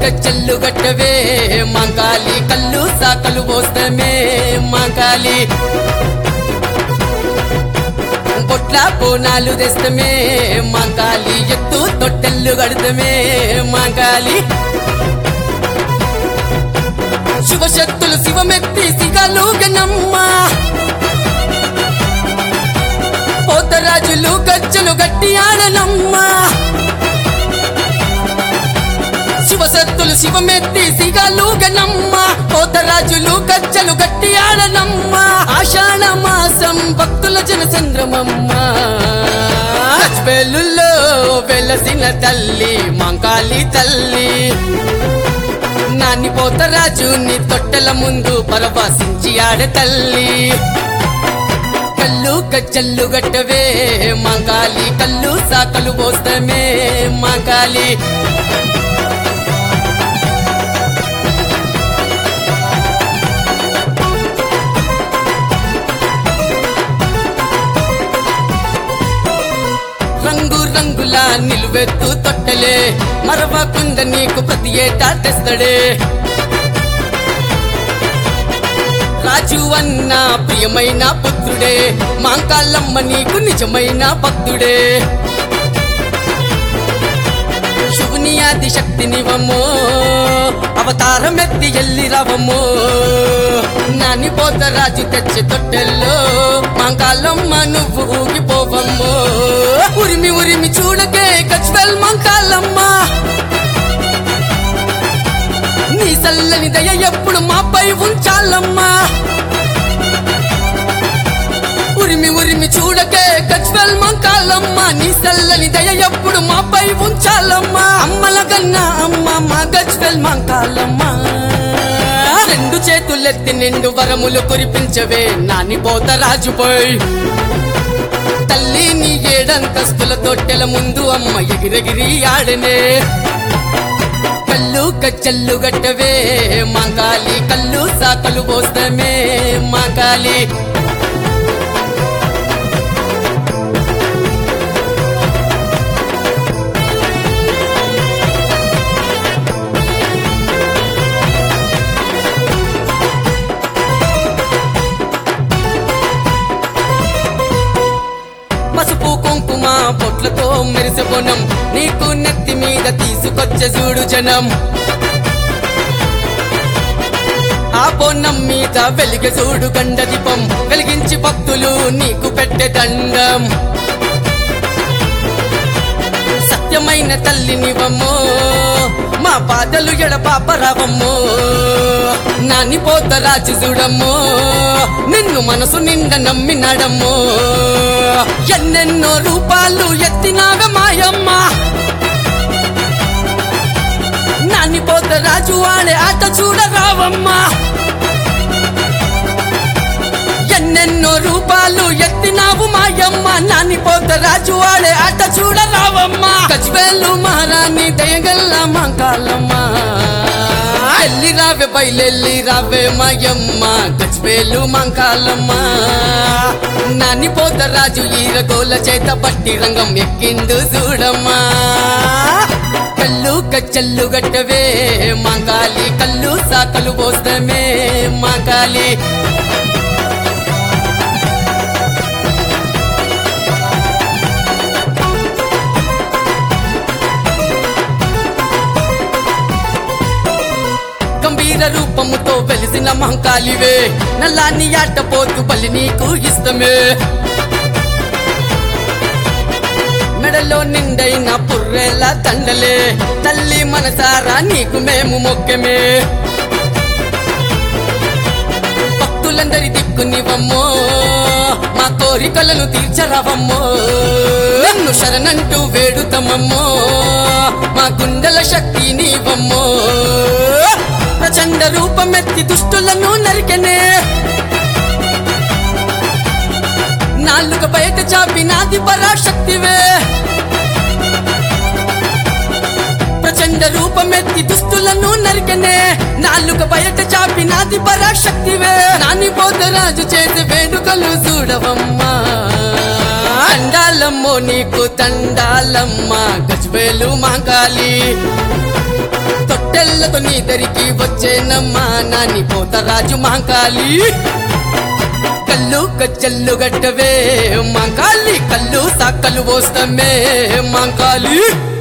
కచ్చల్లు గట్టవే మాంకాలి కళ్ళు సాకలు పోస్తమే మాంకాలి పొట్ల కోనాలు తెస్తమే మాంకాలి ఎత్తు తొట్టెల్లు గడతమే మాంకాలి శివశక్తులు శివమెత్తి సిగలు గనమ్మా పోతరాజులు గజ్జలు గట్టి ఆడనమ్మా శివసత్తులు శివమెత్తి సిగలు గనమ్మ పోతరాజులు గజ్జలు గట్టి ఆడనమ్మ ఆషాఢ మాసం భక్తుల జనచంద్రమమ్మ వెల్లుల్లో వెలసిన తల్లి మంకాలి తల్లి నాని పోతరాజు నీ తొట్టెల ముందు పరవశించి ఆడే తల్లి కళ్ళు కచ్చల్లు గట్టవే మంగాలి కళ్ళు సాకలు పోస్తమే మంగాలి రంగు రంగుల నిలువెత్తు తొట్టలే మరవకుండ నీకు ప్రతి ఏటా తెస్తడే రాజు అన్న ప్రియమైన పుత్రుడే మాంకాళ్ళమ్మ నీకు నిజమైన భక్తుడే శివుని ఆది శక్తినివమ్మో అవతారం ఎత్తి ఎల్లి రవమ్మో నాని పోత రాజు తెచ్చి తొట్టెల్లో మాంకాళ్ళమ్మ నువ్వు ఊగిపోవమ్మో ఉరిమి ఉరిమి చూడకే గజ్వెల్ మాంకాళ్ళమ్మ నీ చల్లని దయ ఎప్పుడు మాపై ఉంచాలమ్మా ఉరిమి ఉరిమి చూడకే గజ్వెల్ మంకాలమ్మ నీ చల్లని దయ ఎప్పుడు మాపై ఉంచాలమ్మా అమ్మల కన్నా అమ్మ మా గజ్వెల్ మంకాలమ్మ రెండు చేతులెత్తి నిండు వరములు కురిపించవే నాని పోత రాజుపై తల్లి నీ ఏడంతస్తుల తొట్టెల ముందు అమ్మ ఎగిరెగిరి ఆడనే కళ్ళు కచ్చల్లు గట్టవే మాంకాలి కళ్ళు సాకలు పోస్తమే మాంకాలి పసుపు కుంకుమ బొట్లతో మెరిసే బొనం నీకు నెత్తి మీద తీసుకొచ్చే చూడు జనం ఆ బొన్నం మీద వెలిగ చూడు గండ దీపం వెలిగించి భక్తులు నీకు పెట్టే దండం సత్యమైన తల్లినివమ్మో మా బాధలు ఎడపాపరావమ్మో నాని పోత రాజు చూడమ్మో నిన్ను మనసు నిండా నమ్మినాడమ్మో ఎన్నెన్నో రూపాలు ఎత్తినావే మాయమ్మ నాని పోత రాజు ఆడే ఆట చూడరావమ్మా ఎన్నెన్నో రూపాలు ఎత్తినావు మాయమ్మ నాని పోత రాజు ఆడే ఆట చూడరావమ్మా గజ్వేలు మహారాణి దయగల్ల మంకాలమ్మ ఎల్లి రావే బయలెల్లి రావే మాయమ్మ గజ్వేలు మంకాలమ్మ నాని పోత రాజు ఈరగోల చేత పట్టి రంగం ఎక్కిండు చూడమ్మా కళ్ళు కచ్చల్లు గట్టవే మాంకాలి కళ్ళు సాకలు పోస్తమే మాంకాలి గంభీర రూపముతో వెలిసిన మహంకాలివే నల్లాని ఆట పోతు బలి నీకు ఇష్టమే మెడలో నిండైన పుర్రెల దండలే తల్లి మనసారా నీకు మేము మొక్కమే భక్తులందరి దిక్కునివమ్మో మా కోరికలను తీర్చరవమ్మో నన్ను శరణంటూ వేడుతమమ్మో మా గుండెల శక్తి నీవమ్మో ప్రచండ రూపమెత్తి దుష్టులను నరికెనే నాలుక బయట చాపి నాది పరాశక్తివే ప్రచండ రూపమెత్తి దుస్తులను నరికనే నాలుక బయట చాపి నాది పరాశక్తివే నాని పోతరాజు చేతి వేడుకలు చూడవమ్మా తండాలమ్మో నీకు తండాలమ్మ గజ్వేలు మాంగాలి తొట్ట పొట్టెళ్లతో నీ దరికి వచ్చేనమ్మా నాని పోతరాజు మాంకాలి కల్లు కచ్చల్లు గట్టవే మాంకాలి కల్లు సాకలు పోస్తామే మాంకాలి